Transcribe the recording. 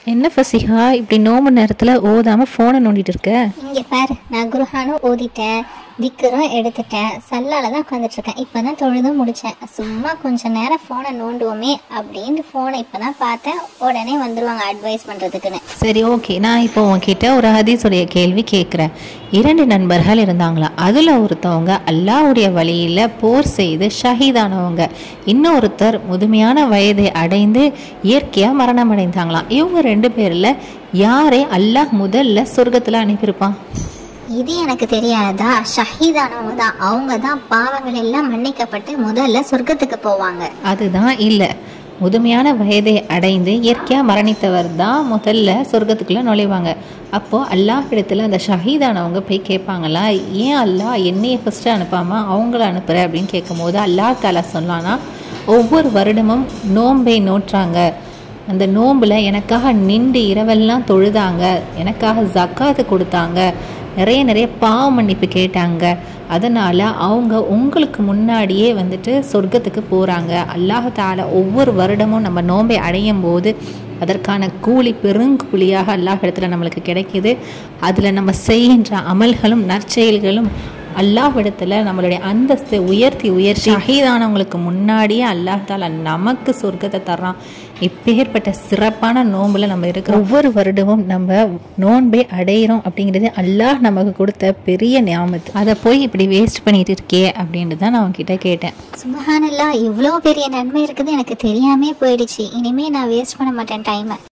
என்ன ஃபசிகா இப்படி நோம்பு நேரத்தில் ஓதாமல் ஃபோனை நோண்டிட்டு இருக்க இங்கே பாரு நான் குருஹானும் ஓதிட்டேன் திக்கரும் எடுத்துட்டேன் சல்லால தான் உட்காந்துட்டு இருக்கேன் இப்போ தான் தொழுதும் முடித்தேன் சும்மா கொஞ்ச நேரம் ஃபோனை நோண்டுவோமே அப்படின்ட்டு ஃபோனை இப்போ தான் பார்த்தேன் உடனே வந்துருவாங்க அட்வைஸ் பண்ணுறதுக்குன்னு சரி ஓகே நான் இப்போ உன்கிட்ட ஒரு ஹதீஸுடைய கேள்வி கேட்குறேன் இரண்டு நண்பர்கள் இருந்தாங்களா அதில் ஒருத்தவங்க அல்லாஹ்வுடைய வழியில் போர் செய்து ஷஹீதானவங்க இன்னொருத்தர் முதுமையான வயதை அடைந்து இயற்கையாக மரணம் அடைந்தாங்களாம் இவங்க ரெண்டு பேரில் யாரை அல்லாஹ் முதல்ல சொர்க்கத்தில் அனுப்பியிருப்பான் இது எனக்கு தெரியாதா ஷஹீதானவங்க தான் அவங்க தான் பாவங்கள் எல்லாம் மன்னிக்கப்பட்டு முதல்ல சொர்க்கத்துக்கு போவாங்க அதுதான் இல்லை முதுமையான வயதை அடைந்து இயற்கையாக மரணித்தவர் தான் முதல்ல சொர்க்கத்துக்குள்ளே நுழைவாங்க அப்போது அல்லாஹ் இடத்துல அந்த ஷஹீதானவங்க போய் கேட்பாங்களா ஏன் அல்லாஹ் என்னையை ஃபஸ்ட்டு அனுப்பாமல் அவங்கள அனுப்புகிற அப்படின்னு கேட்கும்போது அல்லாஹ் தாலா சொன்னான்னா ஒவ்வொரு வருடமும் நோன்பை நோற்றாங்க அந்த நோம்பில் எனக்காக நின்று இரவெல்லாம் தொழுதாங்க எனக்காக ஜக்காத்து கொடுத்தாங்க நிறைய நிறைய பாவ மன்னிப்பு கேட்டாங்க அதனால் அவங்க உங்களுக்கு முன்னாடியே வந்துட்டு சொர்க்கத்துக்கு போகிறாங்க அல்லாஹ் தாலா ஒவ்வொரு வருடமும் நம்ம நோன்பை அடையும் போது அதற்கான கூலி பெருங்கூலியாக அல்லாஹ் இடத்துல நம்மளுக்கு கிடைக்கிது அதில் நம்ம செய்கின்ற அமல்களும் நற்செயல்களும் அல்லாஹ்விடத்தில் நம்மளுடைய அந்தஸ்தை உயர்த்தி உயர்த்தி ஷஹீதானவங்களுக்கு முன்னாடியே அல்லாஹ் தாலா நமக்கு சொர்க்கத்தை தர்றான் இப்பேற்பட்ட சிறப்பான நோன்புல நம்ம இருக்கிறோம் ஒவ்வொரு வருடமும் நம்ம நோன்பை அடையிறோம் அப்படிங்கிறது அல்லாஹ் நமக்கு கொடுத்த பெரிய ஞாபகத்து அதை போய் இப்படி வேஸ்ட் பண்ணிட்டு இருக்கே அப்படின்ட்டு தான் நான் உன்கிட்ட கேட்டேன் சுபஹானல்லா இவ்வளோ பெரிய நன்மை இருக்குது எனக்கு தெரியாமே போயிடுச்சு இனிமே நான் வேஸ்ட் பண்ண மாட்டேன் டைமை